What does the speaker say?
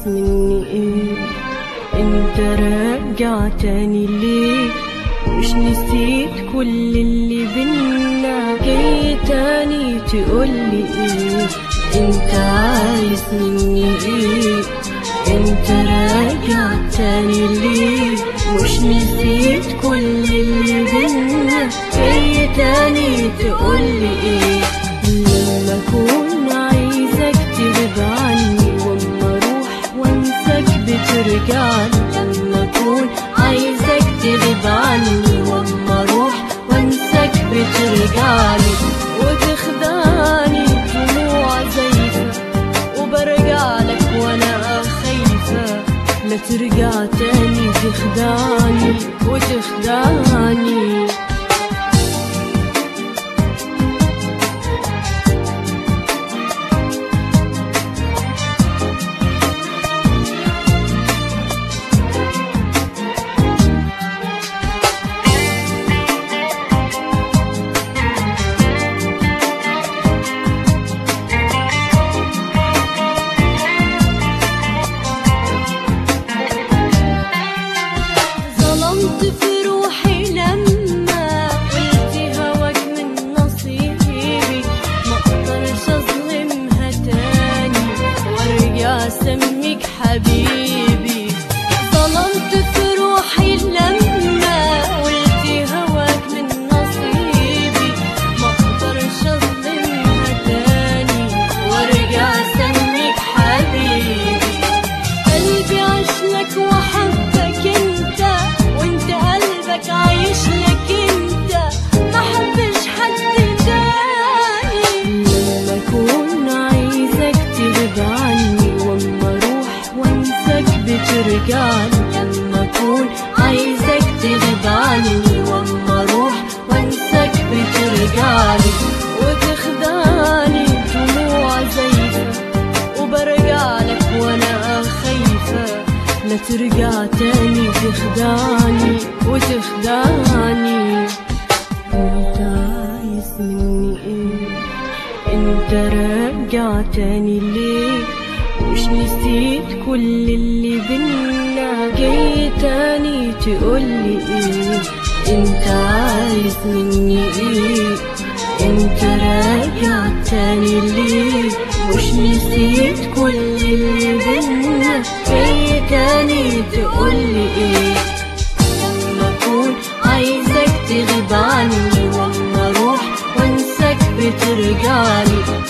مني ايه انت راجع تاني ليه مش نسيت كل اللي بينا جاي تاني تقولي ايه انت عايز مني ايه انت راجع تاني ليه مش نسيت كل اللي بينا جاي تاني تقولي ايه لما اكون عايزك تغيب عني واما اروح وانساك بترجعني لما اكون عايزك تغيب عني واما اروح وانساك بترجعني وتخدعني دموع زيفة وبرجع لك وانا خايفة لا ترجع تاني تخدعني وتخدعني ظلمت في روحي لما قلت هواك من نصيبي ما اقدرش اظلمها تاني وارجع اسميك حبيبي ظلمت في روحي لما قلت هواك من نصيبي ما اقدرش اظلمها تاني وارجع اسميك حبيبي قلبي عشلك وحبك انت وانت قلبك عايش لك انت ما حبش حد تاني لما اكون عايزك تغيب عني واما اروح وانساك بترجعني لما اكون عايزك تغيب عني واما اروح وانساك بترجعني وتخدعني دموع زيفة وبرجع لك وانا خايفة لا ترجع تاني تخدعني وتخدعني انت عايز مني ايه انت راجع تاني ليه مش نسيت كل اللي بينا جاي تاني تقولي ايه انت عايز مني ايه انت راجع تاني ليه مش نسيت كل اللي بينا جاي تاني تقولي ايه لما اكون عايزك تغيب عني واما اروح وانساك بترجعني